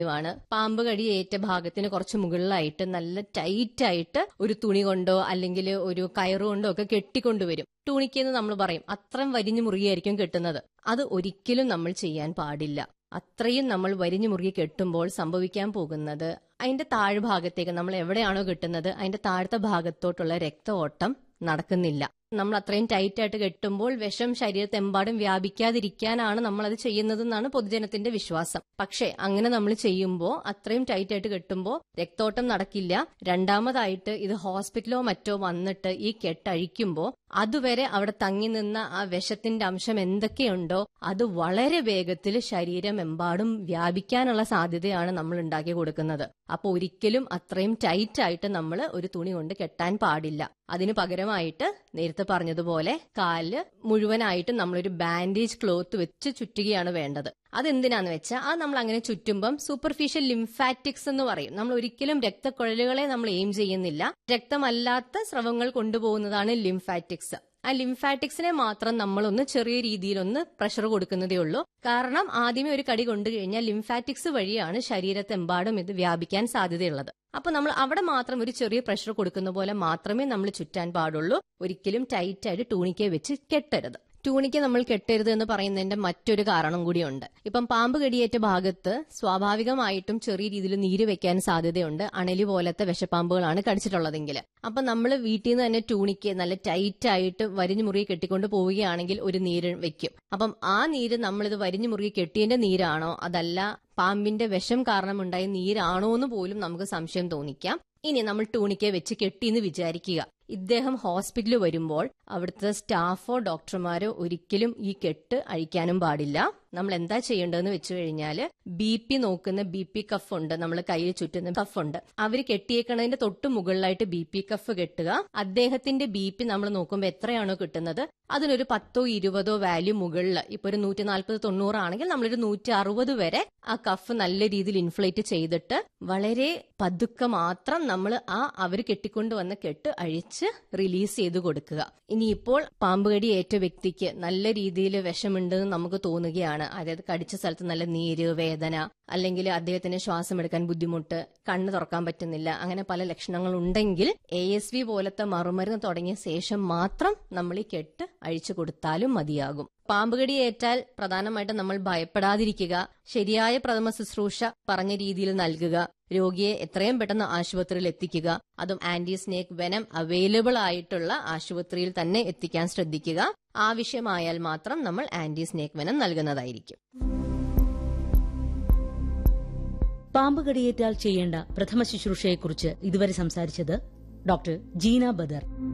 ആണ് പാമ്പ് കടി ഏറ്റ ഭാഗത്തിന് കുറച്ച് മുകളിലായിട്ട് നല്ല ടൈറ്റ് ആയിട്ട് ഒരു തുണി കൊണ്ടോ അല്ലെങ്കിൽ ഒരു കയറ് കൊണ്ടോ ഒക്കെ കെട്ടിക്കൊണ്ടുവരും ടൂണിക്കെന്ന് നമ്മൾ പറയും അത്രയും വരിഞ്ഞു മുറുകിയായിരിക്കും കെട്ടുന്നത് അത് ഒരിക്കലും നമ്മൾ ചെയ്യാൻ പാടില്ല അത്രയും നമ്മൾ വരിഞ്ഞു മുറുകി കെട്ടുമ്പോൾ സംഭവിക്കാൻ പോകുന്നത് അതിന്റെ താഴ്ഭാഗത്തേക്ക് നമ്മൾ എവിടെയാണോ കെട്ടുന്നത് അതിന്റെ താഴത്തെ ഭാഗത്തോട്ടുള്ള രക്ത ഓട്ടം നടക്കുന്നില്ല നമ്മൾ അത്രയും ടൈറ്റ് ആയിട്ട് കെട്ടുമ്പോൾ വിഷം ശരീരത്തെമ്പാടും വ്യാപിക്കാതിരിക്കാനാണ് നമ്മൾ അത് ചെയ്യുന്നതെന്നാണ് പൊതുജനത്തിന്റെ വിശ്വാസം പക്ഷേ അങ്ങനെ നമ്മൾ ചെയ്യുമ്പോൾ അത്രയും ടൈറ്റ് ആയിട്ട് കെട്ടുമ്പോൾ രക്തോട്ടം നടക്കില്ല രണ്ടാമതായിട്ട് ഇത് ഹോസ്പിറ്റലോ മറ്റോ വന്നിട്ട് ഈ കെട്ടഴിക്കുമ്പോൾ അതുവരെ അവിടെ തങ്ങി നിന്ന ആ വിഷത്തിന്റെ അംശം എന്തൊക്കെയുണ്ടോ അത് വളരെ വേഗത്തിൽ ശരീരമെമ്പാടും വ്യാപിക്കാനുള്ള സാധ്യതയാണ് നമ്മൾ ഉണ്ടാക്കി കൊടുക്കുന്നത് അപ്പൊ ഒരിക്കലും അത്രയും ടൈറ്റ് ആയിട്ട് നമ്മൾ ഒരു തുണി കൊണ്ട് കെട്ടാൻ പാടില്ല അതിന് പകരമായിട്ട് നേരത്തെ പറഞ്ഞതുപോലെ കാല് മുഴുവനായിട്ടും നമ്മളൊരു ബാൻഡേജ് ക്ലോത്ത് വെച്ച് ചുറ്റുകയാണ് വേണ്ടത് അതെന്തിനാന്ന് വെച്ചാൽ അത് നമ്മൾ അങ്ങനെ ചുറ്റുമ്പം സൂപ്പർഫിഷ്യൽ ലിംഫാറ്റിക്സ് എന്ന് പറയും നമ്മൾ ഒരിക്കലും രക്തക്കുഴലുകളെ നമ്മൾ എയിം ചെയ്യുന്നില്ല രക്തമല്ലാത്ത സ്രവങ്ങൾ കൊണ്ടുപോകുന്നതാണ് ലിംഫാറ്റിക്സ് ആ ലിംഫാറ്റിക്സിനെ മാത്രം നമ്മളൊന്ന് ചെറിയ രീതിയിലൊന്ന് പ്രഷർ കൊടുക്കുന്നതേ ഉള്ളൂ കാരണം ആദ്യമേ ഒരു കടി കൊണ്ടു കഴിഞ്ഞാൽ ലിംഫാറ്റിക്സ് വഴിയാണ് ശരീരത്തെമ്പാടും ഇത് വ്യാപിക്കാൻ സാധ്യതയുള്ളത് അപ്പൊ നമ്മൾ അവിടെ മാത്രം ഒരു ചെറിയ പ്രഷർ കൊടുക്കുന്ന പോലെ മാത്രമേ നമ്മൾ ചുറ്റാൻ പാടുള്ളൂ ഒരിക്കലും ടൈറ്റ് ആയിട്ട് ടൂണിക്കെ വെച്ച് കെട്ടരുത് ടൂണിക്ക് നമ്മൾ കെട്ടരുത് എന്ന് പറയുന്നതിന്റെ മറ്റൊരു കാരണം കൂടിയുണ്ട് ഇപ്പം പാമ്പ് കടിയേറ്റ ഭാഗത്ത് സ്വാഭാവികമായിട്ടും ചെറിയ രീതിയിൽ നീര് വെക്കാൻ സാധ്യതയുണ്ട് അണലി പോലത്തെ വിഷപ്പാമ്പുകളാണ് കടിച്ചിട്ടുള്ളതെങ്കിൽ അപ്പൊ നമ്മൾ വീട്ടിൽ നിന്ന് തന്നെ ടൂണിക്ക് നല്ല ടൈറ്റ് ആയിട്ട് വരിഞ്ഞു മുറുകി കെട്ടിക്കൊണ്ട് പോവുകയാണെങ്കിൽ ഒരു നീര് വെക്കും അപ്പം ആ നീര് നമ്മളിത് വരിഞ്ഞു മുറുകി കെട്ടിയതിന്റെ നീരാണോ അതല്ല പാമ്പിന്റെ വിഷം കാരണമുണ്ടായ നീരാണോ എന്ന് പോലും നമുക്ക് സംശയം തോന്നിക്കാം ഇനി നമ്മൾ ടൂണിക്കെ വെച്ച് കെട്ടിയെന്ന് വിചാരിക്കുക ഇദ്ദേഹം ഹോസ്പിറ്റലിൽ വരുമ്പോൾ അവിടുത്തെ സ്റ്റാഫോ ഡോക്ടർമാരോ ഒരിക്കലും ഈ കെട്ട് അഴിക്കാനും പാടില്ല നമ്മൾ എന്താ ചെയ്യേണ്ടതെന്ന് വെച്ച് കഴിഞ്ഞാല് ബി പി നോക്കുന്ന ബി പി കഫ് ഉണ്ട് നമ്മൾ കയ്യിൽ ചുറ്റുന്ന കഫ് ഉണ്ട് അവര് കെട്ടിയേക്കണതിന്റെ തൊട്ട് മുകളിലായിട്ട് ബി പി കഫ് കെട്ടുക അദ്ദേഹത്തിന്റെ ബി പി നമ്മൾ നോക്കുമ്പോൾ എത്രയാണോ കിട്ടുന്നത് അതിനൊരു പത്തോ ഇരുപതോ വാല്യൂ മുകളിൽ ഇപ്പൊ ഒരു നൂറ്റി നാൽപ്പത് തൊണ്ണൂറാണെങ്കിൽ നമ്മളൊരു നൂറ്റി അറുപത് വരെ ആ കഫ് നല്ല രീതിയിൽ ഇൻഫ്ലേറ്റ് ചെയ്തിട്ട് വളരെ പതുക്കെ മാത്രം നമ്മൾ ആ അവർ കെട്ടിക്കൊണ്ട് വന്ന കെട്ട് അഴിച്ച് റിലീസ് ചെയ്ത് കൊടുക്കുക ഇനിയിപ്പോൾ പാമ്പ് കടി ഏറ്റ വ്യക്തിക്ക് നല്ല രീതിയിൽ വിഷമുണ്ടെന്ന് നമുക്ക് തോന്നുകയാണ് അതായത് കടിച്ച സ്ഥലത്ത് നല്ല നീര് വേദന അല്ലെങ്കിൽ അദ്ദേഹത്തിന് ശ്വാസം എടുക്കാൻ ബുദ്ധിമുട്ട് കണ്ണ് തുറക്കാൻ പറ്റുന്നില്ല അങ്ങനെ പല ലക്ഷണങ്ങൾ ഉണ്ടെങ്കിൽ എ എസ് വി പോലത്തെ മറുമരുന്ന് തുടങ്ങിയ ശേഷം മാത്രം നമ്മൾ ഈ കെട്ട് അഴിച്ചു കൊടുത്താലും മതിയാകും പാമ്പുകടി ഏറ്റാൽ പ്രധാനമായിട്ടും നമ്മൾ ഭയപ്പെടാതിരിക്കുക ശരിയായ പ്രഥമ ശുശ്രൂഷ പറഞ്ഞ രീതിയിൽ നൽകുക രോഗിയെ എത്രയും പെട്ടെന്ന് ആശുപത്രിയിൽ എത്തിക്കുക അതും ആന്റി സ്നേക്ക് വെനം അവൈലബിൾ ആയിട്ടുള്ള ആശുപത്രിയിൽ തന്നെ എത്തിക്കാൻ ശ്രദ്ധിക്കുക ആവശ്യമായാൽ മാത്രം നമ്മൾ ആന്റി സ്നേക്ക് വെനം നൽകുന്നതായിരിക്കും പാമ്പ് കടിയേറ്റാൽ ചെയ്യേണ്ട പ്രഥമ ശുശ്രൂഷയെക്കുറിച്ച് ഇതുവരെ സംസാരിച്ചത് ഡോക്ടർ ജീന ബദർ